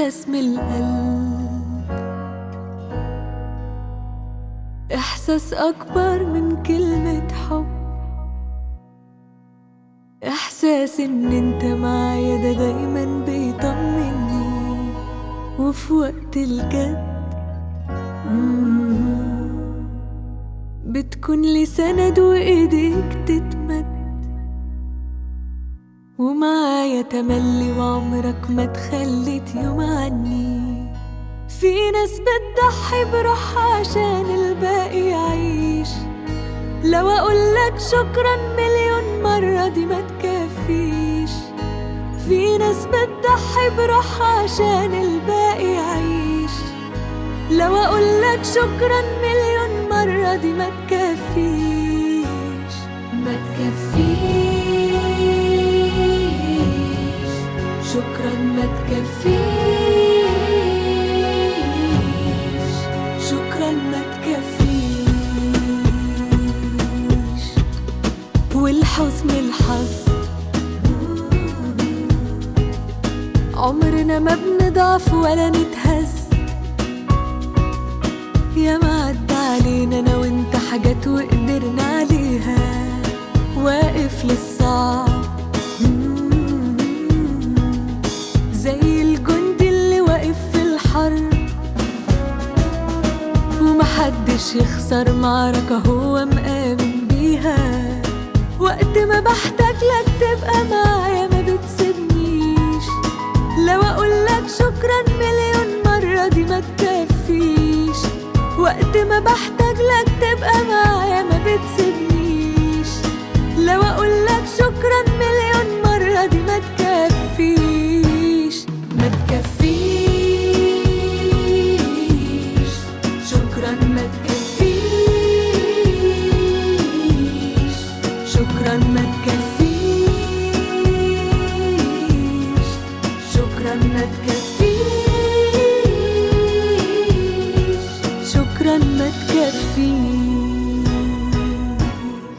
إحساس من القلب إحساس أكبر من كلمة حب إحساس إن أنت معايا ده دايما بيطمني وفي وقت الجد مم، بتكون لي سند وإيديك تتمد ومعايا تملي وعمرك ما تخليت يوم عني في ناس بتضحي بروحها عشان الباقي يعيش لو اقولك شكرا مليون مرة دي ما تكفيش في ناس بتضحي بروحها عشان الباقي يعيش لو اقولك شكرا مليون مرة دي ما تكفيش ما تكفيش شكرا ما تكفيش شكرا ما تكفيش والحزن الحظ عمرنا ما بنضعف ولا نتهز يا ما عدى علينا انا وانت حاجات وقدرنا عليها واقف للصعب مم. زي الجندي اللي واقف في الحرب ومحدش يخسر معركة هو مآمن بيها وقت ما بحتاج لك تبقى معايا ما بتسيبنيش لو اقولك شكرا مليون مرة دي ما تكفيش وقت ما بحتاج لك تبقى معايا ما بتسيبنيش لو اقولك شكرا مليون